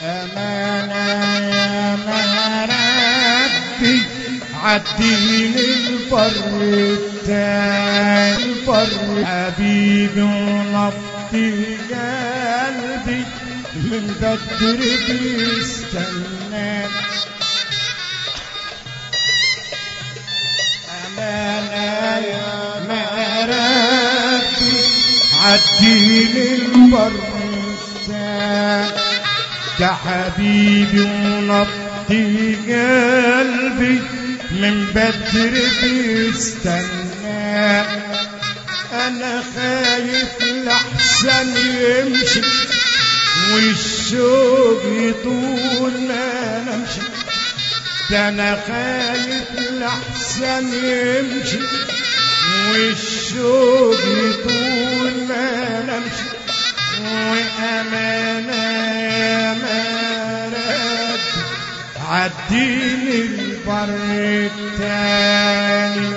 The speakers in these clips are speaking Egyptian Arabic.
أمانة يا مربي عديني البر التاني البر حبيبي ونبضي قلبي من بدري بيستناك أمانة يا مربي عديني البر التاني ده حبيبي ونبضي قلبي من بدر بيستنى انا خايف لحسن يمشي والشوق يطول ما نمشي ده انا خايف لحسن يمشي والشوق يطول ما نمشي وأمانة يا مرد عديني البر التاني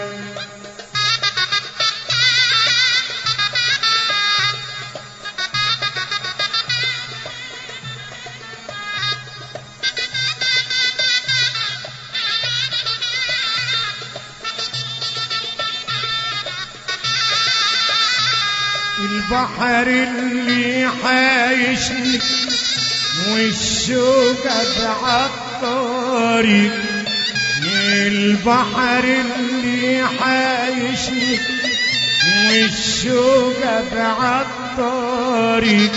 البحر اللي حايشني والشوق بعطاري البحر اللي حايشني والشوق بعطاري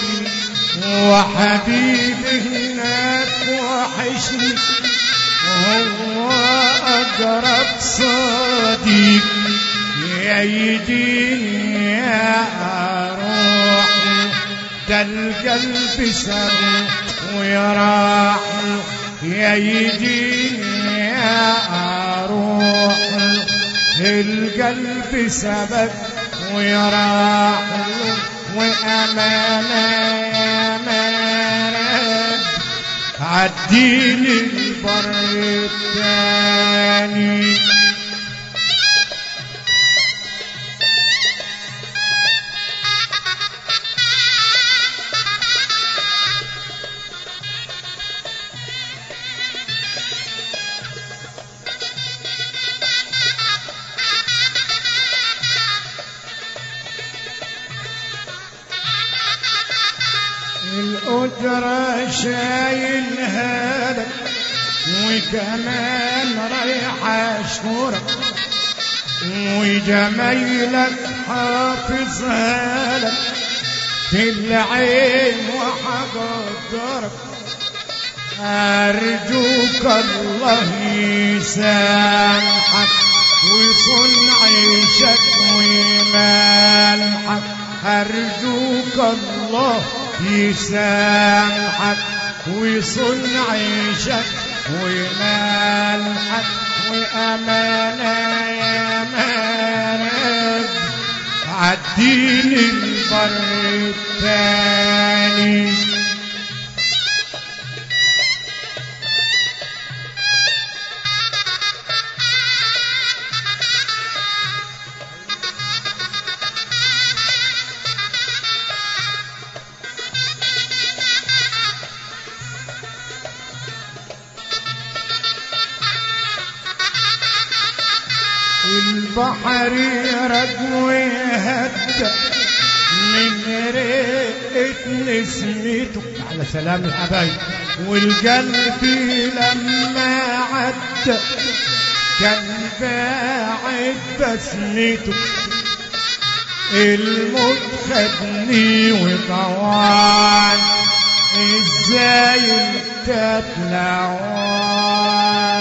وحبيبي هناك وحشني وهو أقرب صديق يا يديني يا روح ده القلب سر ويراح يا يديني يا روح القلب سبك ويراح وأمانة يا مرد عديني البر التاني الأجرة شايل هذا وكمان رايح أشكرك وجمايلك حافظها لك في العين وحقدرك أرجوك الله يسامحك ويصون عيشك ويمالحك أرجوك الله يسامحك ويصون عيشك ويمالحك وأمانة يا مرد عديني البر التاني البحر يرد ويهدى من رقة نسمته على سلام الحبايب والقلب لما عدى كان باعد بسمته الموت خدني وطوان ازاي انت تلعوان